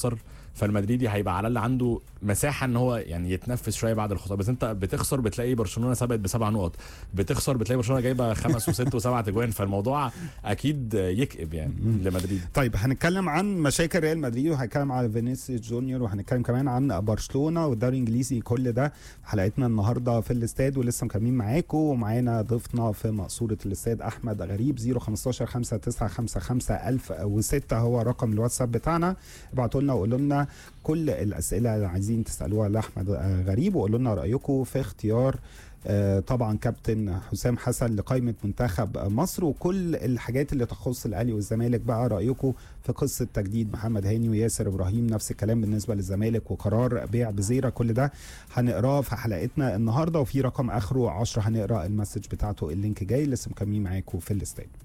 تخسر فالمدريدي هيبقى على الاقل عنده مساحه ان هو يعني يتنفس شويه بعد الخساره بس انت بتخسر بتلاقي برشلونه سبقت بسبع نقط بتخسر بتلاقي برشلونه جايبه خمس وست وسبع تجوان فالموضوع اكيد يكئب يعني لمدريد طيب هنتكلم عن مشاكل ريال مدريد وهنتكلم على فينيسيوس جونيور وهنتكلم كمان عن برشلونه والدوري الانجليزي كل ده في حلقتنا النهارده في الاستاد ولسه مكملين معاكم ومعانا ضيفنا في مقصوره الاستاد احمد غريب 015 5955 1006 هو رقم الواتساب بتاعنا ابعتوا لنا وقولوا لنا كل الاسئله اللي عايزين تسالوها لاحمد غريب وقولوا لنا رايكم في اختيار آه، طبعا كابتن حسام حسن لقائمه منتخب مصر وكل الحاجات اللي تخص الاهلي والزمالك بقى رايكم في قصه تجديد محمد هاني وياسر ابراهيم نفس الكلام بالنسبه للزمالك وقرار بيع بزيره كل ده هنقراه في حلقتنا النهارده وفي رقم اخره 10 هنقرا المسج بتاعته اللينك جاي لسه مكملين معاكم في الاستاد